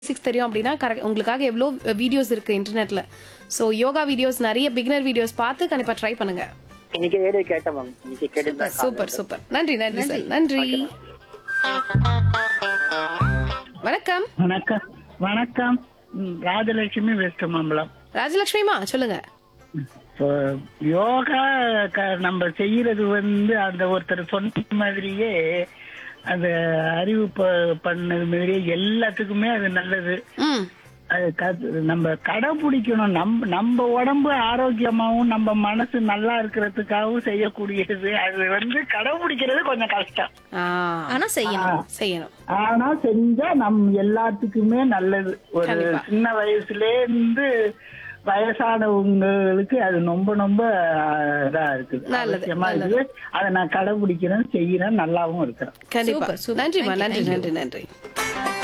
Basics தெரியும் அப்படின்னா correct உங்களுக்காக எவ்வளோ வீடியோஸ் இருக்கு இன்டர்நெட்ல ஸோ யோகா வீடியோஸ் நிறைய பிகினர் வீடியோஸ் பார்த்து கண்டிப்பா ட்ரை பண்ணுங்க இன்னைக்கு ரேடியோ கேட்டேன் மேம் இன்னைக்கு கேட்டிருந்தேன் சூப்பர் சூப்பர் நன்றி நன்றி சார் நன்றி வணக்கம் வணக்கம் வணக்கம் ம், ராஜலட்சுமி வெஸ்ட் மாம்பலம் ராஜலட்சுமிமா சொல்லுங்க இப்போ யோகா க- நம்ம செய்யறது வந்து அந்த ஒருத்தர் சொன்ன மாதிரியே அந்த அறிவு ப- பண்ணது மாதிரியே எல்லாத்துக்குமே அது நல்லது ம் அது க- நம்ம கடைபிடிக்கணும் நம்ம நம்ம உடம்பு ஆரோக்கியமாவும் நம்ம மனசு நல்லா இருக்கிறதுக்காகவும் செய்யக்கூடியது அது வந்து கடைபிடிக்கிறது கொஞ்சம் கஷ்டம் ஆ, ஆனா செய்யணும் செய்யணும் ஆனா செஞ்சா நம் எல்லாத்துக்குமே நல்லது ஒரு கண்டிப்பா. சின்ன வயசுல இருந்து வயசானவங்களுக்கு அது ரொம்ப ரொம்ப ஆஹ், இதா இருக்குது நல்லது, அவசியமா இருக்குது அதை நான் கடைபிடிக்கிறேன் செய்யறேன் நல்லாவும் இருக்கிறேன் கண்டிப்பா Super, super. நன்றிமா Thank you, நன்றி thank you. நன்றி நன்றி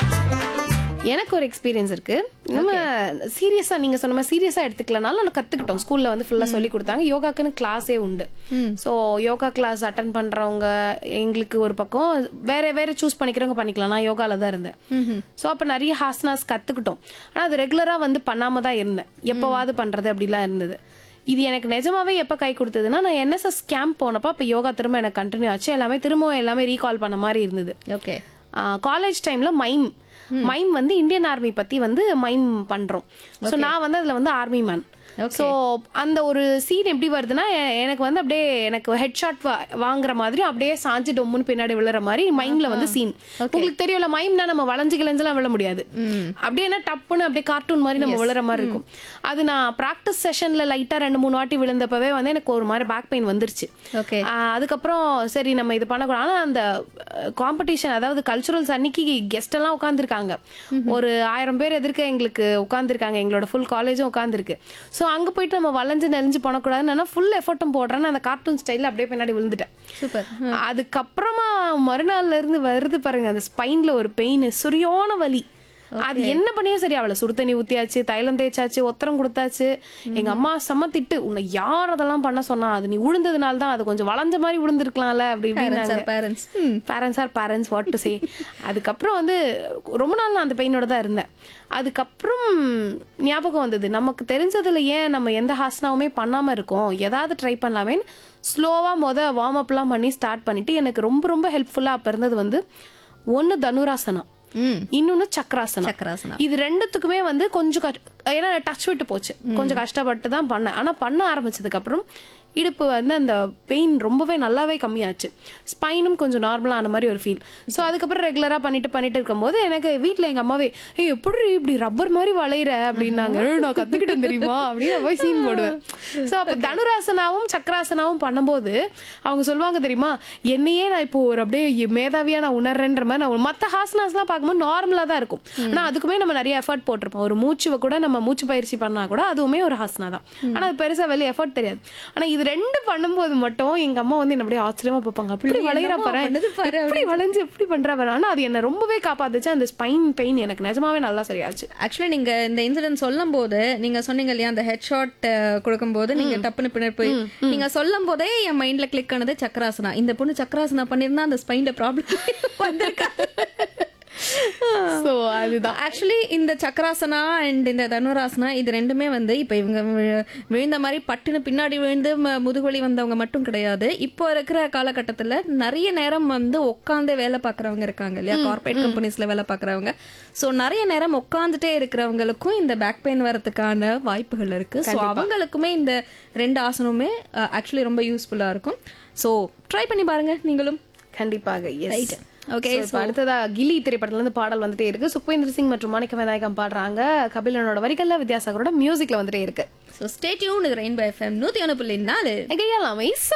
எனக்கு ஒரு எக்ஸ்பீரியன்ஸ் இருக்கு நம்ம சீரியஸா நீங்க சொன்ன மாதிரி சீரியஸா எடுத்துக்கலனாலும் நான் கத்துக்கிட்டோம் ஸ்கூல்ல வந்து ஃபுல்லா சொல்லி கொடுத்தாங்க யோகாக்குன்னு கிளாஸே உண்டு ஸோ யோகா கிளாஸ் அட்டன் பண்றவங்க எங்களுக்கு ஒரு பக்கம் வேற வேற சூஸ் பண்ணிக்கிறவங்க பண்ணிக்கலாம் நான் யோகால தான் இருந்தேன் ஸோ அப்ப நிறைய ஹாஸ்னாஸ் கத்துக்கிட்டோம் ஆனா அது ரெகுலரா வந்து பண்ணாம தான் இருந்தேன் எப்பவாவது பண்றது அப்படிலாம் இருந்தது இது எனக்கு நிஜமாவே எப்ப கை கொடுத்ததுன்னா நான் என்எஸ்எஸ் கேம்ப் போனப்போ அப்ப யோகா திரும்ப எனக்கு கண்டினியூ ஆச்சு எல்லாமே திரும்ப எல்லாமே ரீகால் பண்ண மாதிரி இருந்தது ஓகே காலேஜ் டைம்ல மைம் மைம் வந்து இந்தியன் ஆர்மி பத்தி வந்து மைம் பண்றோம் ஸோ நான் வந்து அதுல வந்து ஆர்மி மேன் ஸோ அந்த ஒரு சீன் எப்படி வருதுன்னா எ- எனக்கு வந்து அப்படியே எனக்கு ஹெட் ஷாட் வாங்குற மாதிரி அப்படியே சாஞ்சு டொம்முன்னு பின்னாடி விழுற மாதிரி மைம்ல வந்து சீன் உங்களுக்கு தெரியும்ல மைம்னா நம்ம வளைஞ்சு கிளைஞ்செல்லாம் விழ முடியாது அப்படியே என்ன டப்புன்னு அப்படியே கார்ட்டூன் மாதிரி நம்ம விழுற மாதிரி இருக்கும் அது நான் ப்ராக்டிஸ் செஷன்ல லைட்டா ரெண்டு மூணு வாட்டி விழுந்தப்பவே வந்து எனக்கு ஒரு மாதிரி பேக் பெயின் வந்துருச்சு ஓகே ஆஹ் அதுக்கப்புறம் சரி நம்ம இது பண்ணக்கூடாது ஆனா அந்த காம்படிஷன் அதாவது கல்ச்சுரல்ஸ் அன்னைக்கு கெஸ்ட் எல்லாம் உட்காந்துருக்காங்க ஒரு ஆயிரம் பேர் எதிர்க்க எங்களுக்கு உட்காந்துருக்காங்க எங்களோட ஃபுல் காலேஜும் உட்காந்துருக்கு ஸோ அங்க போயிட்டு நம்ம வளைஞ்சு நெளிஞ்சு பண்ணக்கூடாதுன்னு ஃபுல் எஃபர்ட்டும் போடுறேன்னு அந்த கார்ட்டூன் ஸ்டைல அப்படியே பின்னாடி விழுந்துட்டேன் சூப்பர் அதுக்கப்புறமா மறுநாள்ல இருந்து வருது பாருங்க அந்த ஸ்பைன்ல ஒரு பெயின் சரியான வலி அது என்ன பண்ணியும் சரி அவளை சுடு தண்ணி ஊத்தியாச்சு தைலம் தேய்ச்சாச்சு ஒத்தரம் கொடுத்தாச்சு எங்க அம்மா செம்ம திட்டு உன்னை யார் அதெல்லாம் பண்ண சொன்னா அது நீ உழுந்ததுனால தான் அது கொஞ்சம் வளைஞ்ச மாதிரி விழுந்திருக்கலாம்ல அப்படி பேரண்ட்ஸ் இப்படின்னாங்க parents parents are parents what to say அதுக்கப்புறம் வந்து ரொம்ப நாள் நான் அந்த பெயினோட தான் இருந்தேன் அதுக்கப்புறம் ஞாபகம் வந்தது நமக்கு தெரிஞ்சதுல ஏன் நம்ம எந்த ஹாசனாவுமே பண்ணாம இருக்கோம் ஏதாவது ட்ரை பண்ணலாமேன்னு ஸ்லோவா முத வார்ம் அப்லாம் பண்ணி ஸ்டார்ட் பண்ணிட்டு எனக்கு ரொம்ப ரொம்ப ஹெல்ப்ஃபுல்லா அப்ப இருந்தது வந்து ஒன்னு தனுராசனம் ம் இன்னொன்னு சக்கராசனம் சக்கராசனா இது ரெண்டுத்துக்குமே வந்து கொஞ்சம் கஷ்ட- ஏன்னா டச் விட்டு போச்சு கொஞ்சம் கஷ்டப்பட்டு தான் பண்ணேன் ஆனா பண்ண ஆரம்பிச்சதுக்கு அப்புறம் இடுப்பு வந்து அந்த பெயின் ரொம்பவே நல்லாவே கம்மியாச்சு ஸ்பைனும் கொஞ்சம் நார்மலா ஆன மாதிரி ஒரு ஃபீல் ஸோ அதுக்கப்புறம் ரெகுலரா பண்ணிட்டு பண்ணிட்டு இருக்கும்போது எனக்கு வீட்ல எங்க அம்மாவே ஏய் எப்படி இப்படி ரப்பர் மாதிரி வளையிற அப்படின்னாங்க "ஏய், நான் கத்துக்கிட்டேன் தெரியுமா அப்படின்னு நான் போய் சீன் போடுவேன் ஸோ அப்போ தனுராசனாவும் சக்கராசனாவும் பண்ணும்போது அவங்க சொல்லுவாங்க தெரியுமா என்னையே நான் இப்போ ஒரு அப்படியே மேதாவியா நான் உணர்றேன்ற மாதிரி நான் மற்ற ஹாசனாஸ்லாம் பார்க்கும்போது நார்மலா தான் இருக்கும் ஆனா அதுக்குமே நம்ம நிறைய எஃபர்ட் போட்டிருப்போம் ஒரு மூச்சுவை கூட நம்ம மூச்சு பயிற்சி பண்ணா கூட அதுவுமே ஒரு ஹாசனா தான் ஆனா அது பெருசா வெளியே எஃபர்ட் தெரியாது ஆனா இது ரெண்டு பண்ணும்போது மட்டும் எங்க அம்மா வந்து என்ன அப்படியே ஆச்சரியமா பார்ப்பாங்க அப்படி வளையிறா என்னம்மா பாரு பண்ணுது பாரு எப்படி வளைஞ்சு எப்படி பண்றா பாரு ஆனா அது என்ன ரொம்பவே காப்பாத்துச்சு அந்த ஸ்பைன் பெயின் எனக்கு நிஜமாவே நல்லா சரியாச்சு ஆக்சுவலி நீங்க இந்த இன்சிடென்ட் சொல்லும் போது நீங்க சொன்னீங்க இல்லையா அந்த ஹெட் ஷாட் கொடுக்கும்போது நீங்க டப்புன்னு பின்னாடி போய் நீங்க சொல்லும் போதே என் மைண்ட்ல கிளிக் ஆனது சக்கராசனா இந்த பொண்ணு சக்கராசனா பண்ணிருந்தா அந்த ஸ்பைன்ல ப்ராப்ளம் வந்திருக்கா சோ அதுதான் ஆக்சுவலி இந்த சக்கராசனா அண்ட் இந்த தனுராசனா இது ரெண்டுமே வந்து இப்ப இவங்க வி- விழுந்த மாதிரி பட்டுன்னு பின்னாடி விழுந்து ம- முதுகுவலி வந்தவங்க மட்டும் கிடையாது இப்போ இருக்கிற காலகட்டத்துல நிறைய நேரம் வந்து உட்காந்து வேலை பார்க்கறவங்க இருக்காங்க இல்லையா கார்பரேட் கம்பெனிஸ்ல வேலை பார்க்கறவங்க சோ நிறைய நேரம் உட்காந்துட்டே இருக்கிறவங்களுக்கும் இந்த பேக் பெயின் வரதுக்கான வாய்ப்புகள் இருக்கு ஸோ அவங்களுக்குமே இந்த ரெண்டு ஆசனமுமே ஆக்சுவலி ரொம்ப யூஸ்ஃபுல்லா இருக்கும் ஸோ ட்ரை பண்ணி பாருங்க நீங்களும் கண்டிப்பாக எஸ் Okay, ஓகே அடுத்ததா கில்லி திரைப்படத்துல இருந்து பாடல் வந்துட்டே இருக்கு சுக்வேந்திர சிங் மற்றும் மாணிக்க விநாயகம் பாடுறாங்க கபிலனோட வரிகள்ல வித்யாசாகரோட மியூசிக்ல வந்துட்டே இருக்கு ஸோ ஸ்டேட்யூன் ரெயின்போ எஃப்எம் நூத்தி ஒன்று புள்ளி நாலு எகையாலாமை